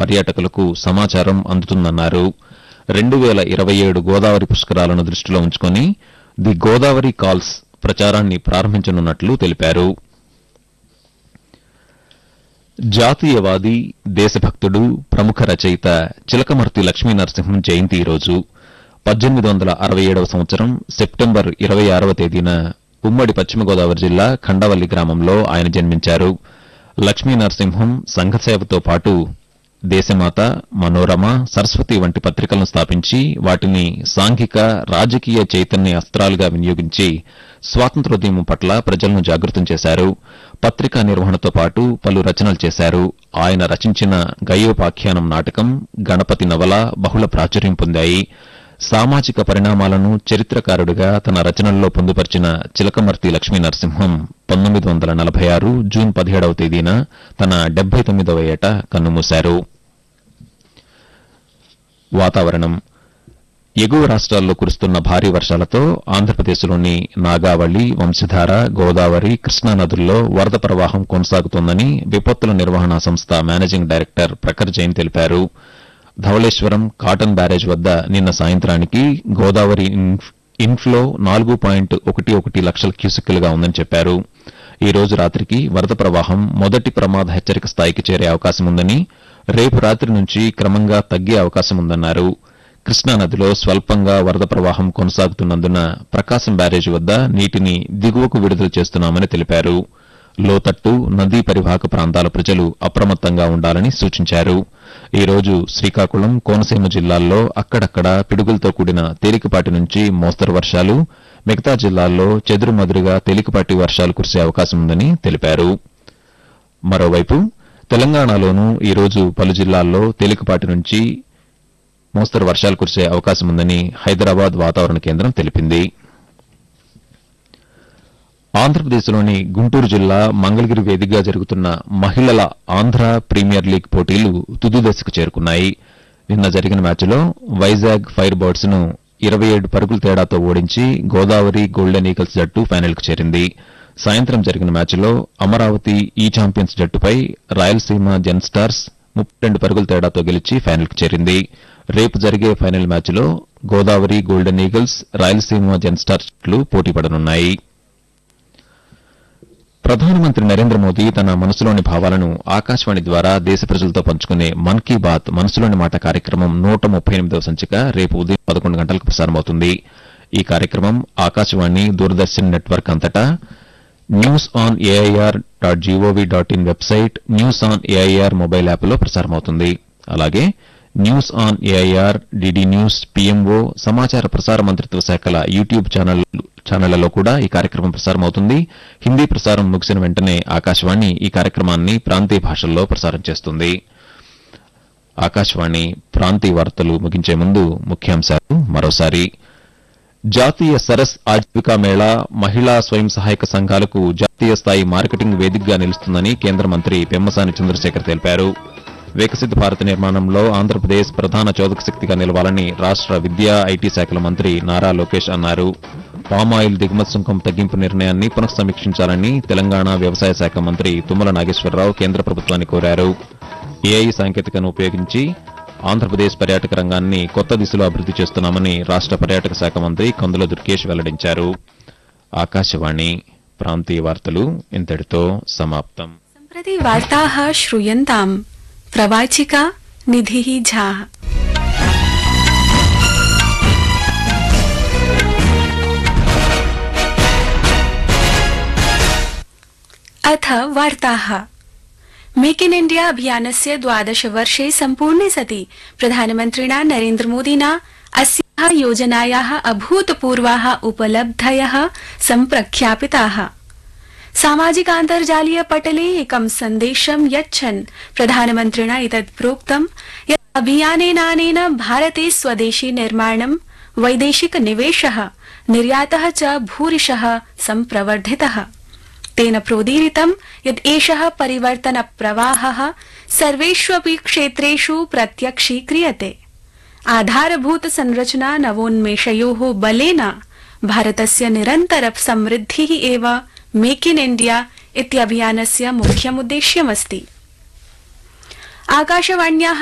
పర్యాటకులకు సమాచారం అందుతుందన్నారు రెండు వేల ఇరవై ఏడు గోదావరి పుష్కరాలను దృష్టిలో ఉంచుకొని ది గోదావరి కాల్స్ ప్రచారాన్ని ప్రారంభించనున్నట్లు తెలిపారు జాతీయవాది దేశభక్తుడు ప్రముఖ రచయిత చిలకమర్తి లక్ష్మీ నరసింహం జయంతి ఈరోజు పద్దెనిమిది వందల అరవై ఏడవ సంవత్సరం సెప్టెంబర్ ఇరవై ఆరవ తేదీన ఉమ్మడి పశ్చిమ గోదావరి జిల్లా ఖండవల్లి గ్రామంలో ఆయన జన్మించారు లక్ష్మీ నరసింహం సంఘసేవతో పాటు దేశమాత మనోరమ సరస్వతి వంటి పత్రికలను స్థాపించి వాటిని సాంఘిక రాజకీయ చైతన్య అస్త్రాలుగా వినియోగించి స్వాతంత్రోద్యమం పట్ల ప్రజలను జాగృతం చేశారు పత్రికా నిర్వహణతో పాటు పలు రచనలు చేశారు ఆయన రచించిన గయోపాఖ్యానం నాటకం గణపతి నవల బహుళ ప్రాచుర్యం పొందాయి సామాజిక పరిణామాలను చరిత్రకారుడిగా తన రచనల్లో పొందుపరిచిన చిలకమర్తి లక్ష్మీ నరసింహం పంతొమ్మిది వందల నలభై ఆరు జూన్ పదిహేడవ తేదీన తన డెబ్బై తొమ్మిదవ ఏట కన్నుమూశారు వాతావరణం ఎగువ రాష్ట్రాల్లో కురుస్తున్న భారీ వర్షాలతో ఆంధ్రప్రదేశ్లోని నాగావళి వంశధార గోదావరి కృష్ణా నదుల్లో వరద ప్రవాహం కొనసాగుతోందని విపత్తుల నిర్వహణ సంస్థ మేనేజింగ్ డైరెక్టర్ ప్రఖర్ జైన్ తెలిపారు ధవళేశ్వరం కాటన్ బ్యారేజ్ వద్ద నిన్న సాయంత్రానికి గోదావరి ఇన్ఫ్- ఇన్ఫ్లో నాలుగు పాయింట్ ఒకటి ఒకటి లక్షల క్యూసెక్కులుగా ఉందని చెప్పారు ఈ రోజు రాత్రికి వరద ప్రవాహం మొదటి ప్రమాద హెచ్చరిక స్థాయికి చేరే అవకాశం ఉందని రేపు రాత్రి నుంచి క్రమంగా తగ్గే అవకాశం ఉందన్నారు కృష్ణా నదిలో స్వల్పంగా వరద ప్రవాహం కొనసాగుతున్నందున ప్రకాశం బ్యారేజ్ వద్ద నీటిని దిగువకు విడుదల చేస్తున్నామని తెలిపారు లోతట్టు నదీ పరివాహక ప్రాంతాల ప్రజలు అప్రమత్తంగా ఉండాలని సూచించారు ఈ రోజు శ్రీకాకుళం కోనసీమ జిల్లాల్లో అక్కడక్కడ పిడుగులతో కూడిన తేలికపాటి నుంచి మోస్తరు వర్షాలు మిగతా జిల్లాల్లో చెదురుమదురుగా తేలికపాటి వర్షాలు కురిసే అవకాశం ఉందని తెలిపారు మరోవైపు తెలంగాణలోనూ ఈ రోజు పలు జిల్లాల్లో తేలికపాటి నుంచి మోస్తరు వర్షాలు కురిసే అవకాశం ఉందని హైదరాబాద్ వాతావరణ కేంద్రం తెలిపింది ఆంధ్రప్రదేశ్లోని గుంటూరు జిల్లా మంగళగిరి వేదికగా జరుగుతున్న మహిళల ఆంధ్ర ప్రీమియర్ లీగ్ పోటీలు తుది దశకు చేరుకున్నాయి నిన్న జరిగిన మ్యాచ్లో వైజాగ్ ఫైర్ బర్డ్స్ ను ఇరవై ఏడు పరుగుల తేడాతో ఓడించి గోదావరి గోల్డెన్ ఈగల్స్ జట్టు ఫైనల్కు చేరింది సాయంత్రం జరిగిన మ్యాచ్లో అమరావతి ఈ ఛాంపియన్స్ జట్టుపై రాయలసీమ జెన్ స్టార్స్ ముప్పై రెండు పరుగుల తేడాతో గెలిచి ఫైనల్కు చేరింది రేపు జరిగే ఫైనల్ మ్యాచ్లో Godavari golden eagles Rayalaseema gen stars జట్లు పోటీపడనున్నాయి ప్రధానమంత్రి నరేంద్ర మోదీ తన మనసులోని భావాలను ఆకాశవాణి ద్వారా దేశ ప్రజలతో పంచుకునే మన్ కీ బాత్ మనసులోని మాట కార్యక్రమం నూట ముప్పై ఎనిమిదవ సంచిక రేపు ఉదయం పదకొండు గంటలకు ప్రసారమవుతుంది ఈ కార్యక్రమం ఆకాశవాణి దూరదర్శన్ నెట్వర్క్ అంతటా news on AIR dot gov dot in website news on AIR mobile యాప్లో ప్రసారమవుతుంది అలాగే news on AIR DD news PMO సమాచార ప్రసార మంత్రిత్వ శాఖల యూట్యూబ్ ఛానల్ ఛానళ్లలో కూడా ఈ కార్యక్రమం ప్రసారమవుతుంది హిందీ ప్రసారం ముగిసిన వెంటనే ఆకాశవాణి ఈ కార్యక్రమాన్ని ప్రాంతీయ భాషల్లో ప్రసారం చేస్తుంది ఆకాశవాణి ప్రాంతీయ వార్తలు ముగించే ముందు ముఖ్యాంశాలు మరోసారి జాతీయ సరస్ ఆజీవికా మేళా మహిళా స్వయం సహాయక సంఘాలకు జాతీయ స్థాయి మార్కెటింగ్ వేదికగా నిలుస్తుందని కేంద్ర మంత్రి పెమ్మసాని చంద్రశేఖర్ తెలిపారు వికసిత భారత నిర్మాణంలో ఆంధ్రప్రదేశ్ ప్రధాన చోదక శక్తిగా నిలవాలని రాష్ట విద్యా ఐటీ శాఖల మంత్రి నారా లోకేష్ అన్నారు పామాయిల్ దిగుమతి సుంకం తగ్గింపు నిర్ణయాన్ని పునఃసమీక్షించాలని తెలంగాణ వ్యవసాయ శాఖ మంత్రి తుమ్మల నాగేశ్వరరావు కేంద్ర ప్రభుత్వాన్ని కోరారు ఏఐ సాంకేతికను ఉపయోగించి ఆంధ్రప్రదేశ్ పర్యాటక రంగాన్ని కొత్త దిశలో అభివృద్ది చేస్తున్నామని రాష్ట పర్యాటక శాఖ మంత్రి కందుల దుర్గేష్ వెల్లడించారు ఆకాశవాణి ప్రాంతీయ వార్తలు ఇంతటితో సమాప్తం सम्प्रति वार्ताः श्रूयन्ताम् प्रवाचिका निधिः झा अथ वार्ताः मेक इन इण्डिया अभियानस्य द्वादश वर्षे सम्पूर्णे सति प्रधानमन्त्रिणा नरेन्द्रमोदिना अस्याः योजनायाः अभूतपूर्वाः उपलब्धयः सम्प्रख्यापिताः सामाजिकान्तर्जालीय पटले एकं सन्देशं यच्छन् प्रधानमन्त्रिणा एतत् प्रोक्तं यत् अभियानेनानेन भारते स्वदेशी निर्माणं वैदेशिक निवेशः निर्यातः च भूरिशः सम्प्रवर्धितः तेन प्रोदीरितं यत् एषः परिवर्तन प्रवाहः सर्वेष्वपि क्षेत्रेषु प्रत्यक्षीक्रियते आधारभूत संरचना नवोन्मेषयोः बलेन भारतस्य निरन्तर समृद्धिः एव मेक इन इण्डिया इत्यभियानस्य मुख्यमुद्देश्यमस्ति आकाशवाण्याः